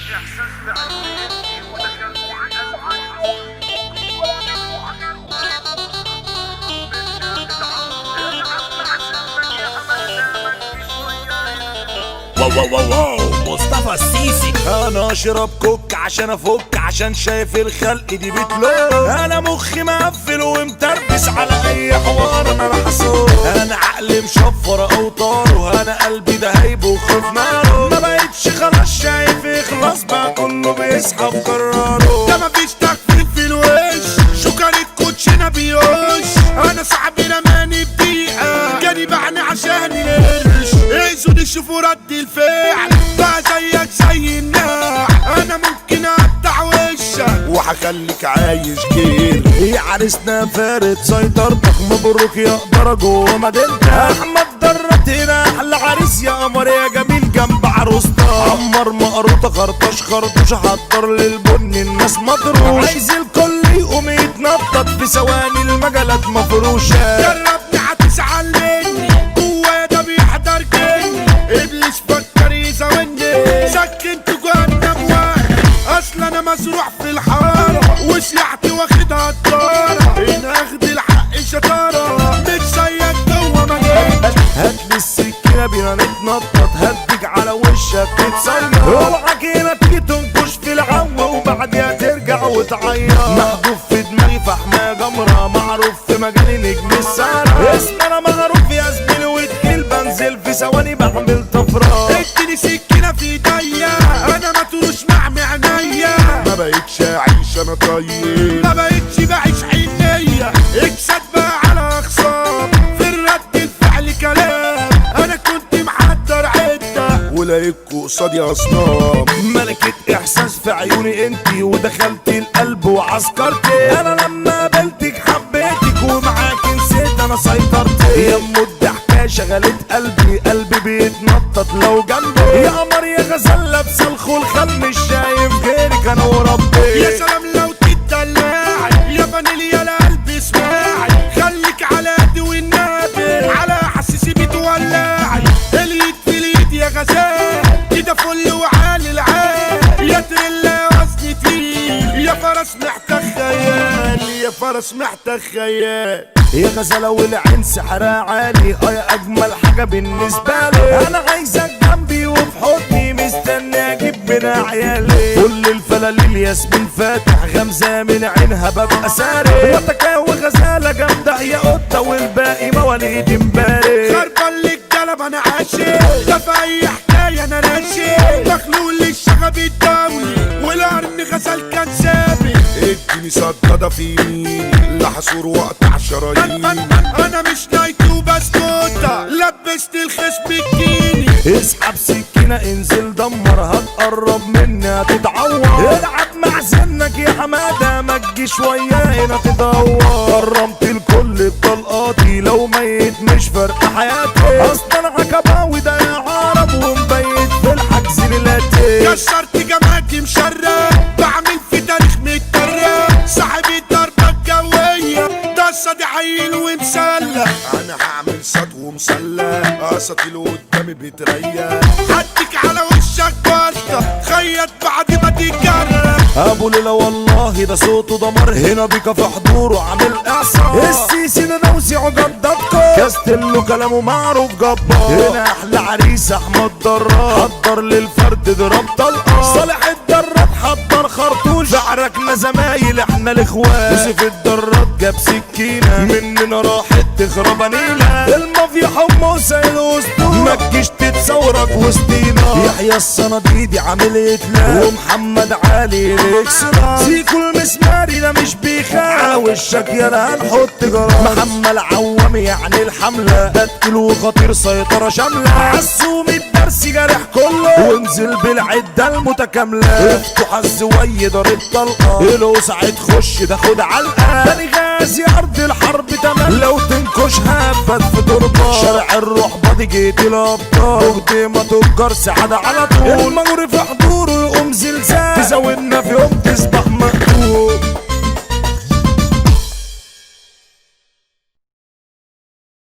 واو واو واو واو مصطفى السيسي انا اشرب كوك عشان افك عشان شايف الخلق دي بتلوم انا مخي مقفل ومتربس على اي حوار انا محسوب انا عقلي مشفر اوتاره انا قلبي ده هيب وخوف ناره ما بقتش خلاص شايف يخلص بقى كله بيسحب قراره ده مفيش تكفير في الوش شكرت كوتشينا بيوش انا صاحبي رماني بدقيقة جاني بعني عشان القرش اقصد شوفوا رد الفعل بقى زيك زي الناع انا ممكن اقطع وشك وهخليك عايش غير يا عريسنا فارد سيطرتك مبروك يا قدرة جوه مدينتك احمد درت هنا احلى عريس يا قمر يا جميل جنب عروستك عمر مقروطة خرطش خرطوش حضر للبن الناس مضروش عايز الكل يقوم يتنطط في ثواني المجالات مفروشة جربني هتزعل مني جوايا ده بيحضر جني ابليس فكر يزاولني سكنت جهنم واحد اصل انا مزروع في الحارة وسلعتي واخدها الدارة هنا اخد الحق شطارة مش زيك جوا مجال هاتلي السكينة بينا نتنطط هديك على وشك تتصير اوعك هنا تيجي تنكش في العو وبعدها ترجع وتعيط محذوف في دماغي فحماية جمرة معروف في مجالي نجم السنة اسمنا معروف يا زميلي وتقيل بنزل في ثواني بعمل طفرة اديني سكينة في ايديا انا ما تروش مع عينيا ما بقتش اعيش انا طيب ما بقتش بعيش حنية اكسد بقى على اخصام في الرد الفعل كلام انا كنت محضر عدة ولاقيكوا قصادي اصنام ملكة احساس في عيوني انتي ودخلت القلب وعسكرتي انا لما قابلتك حبيتك ومعاك نسيت انا سيطرت يا ام الضحكة شغلت قلبي قلبي بيتنطط لو جنبي يا قمر يا غزال لابسه الخلخال مش شايف غيرك انا وربي يا سلام لو تدلعي يا فانيليا القلب اسمعي خليك على قدي والنبي على حساسي بتولعي اليد في اليد يا غزال كده فل وعالي العال يا تريلا وزن تقيل يا فرس محتاج خيال يا فرس محتاج خيال يا غزالة والعين سحرها عالي اه يا اجمل حاجة بالنسبة لي انا عايزك جنبي وفي حضني مستني اجيب من عيالي كل الفلاليل ياسمين فاتح غمزة من عينها ببقى ساري وتكاوي غزالة جامدة يا قطة والباقي مواليد امبارح خربان لك قلب انا عاشق ده في اي حكايه انا راشق مخلوق للشغب الدولي والقرن غزال كان سابق اديني صدادة في يميني لحصور وقطع شرايين انا مش نايت وبسكوتة لبست الخصم الكيني اسحب سكينة انزل دمر هتقرب مني هتتعور العب مع سنك يا حمادة ما تجيش ويا هنا تدور كرمت الكل بطلقاتي لو ميت مش فارقة حياتي اصلا عكباوي ده يا عرب ومبيت في الحجز ليلاتي كسرت جماعتي مشرف بعمل في تاريخ متطرف صاحب الضربة الجوية ده صدي عيل ومسلح انا هعمل سطو مسلح اساطيل قدامي بتريح حدك على وشك بطة خيط بعد ما تتجرب ابو ليلى والله ده صوته دمر هنا بيكا في حضوره عامل اعصار السيسي ده نوسي عجبتكم كاستلو كلامه معروف جبار هنا احلى عريس احمد دراب حضر للفرد ضرب طلقه صالح الدراب حضر خرطوش زعركنا زمايل احنا الاخوات يوسف الدراب جاب سكينه مننا راحت تخرب نيله المافيا حمص الاسطول ما تجيش تتصورك وسطينا يحيى الصناديدي عامل اتلاف ومحمد علي الاكسرا سيكو المسماري ده مش بيخاف على وشك يا هنحط جرار محمد عوامي يعني الحمله ده تقيل وخطير سيطره شامله عسوم الدرس جارح كله وانزل بالعده المتكامله افتح الزوي ضرب طلقه الوسع تخش تاخد علقه تاني غازي ارض الحرب تمام لو تنكش هبت في تربه شارع الروح بادي جيت الابطال وقت ما تفكر سعاده على طول المغرب في حضوره يقوم زلزال تزودنا في يوم تصبح مقتول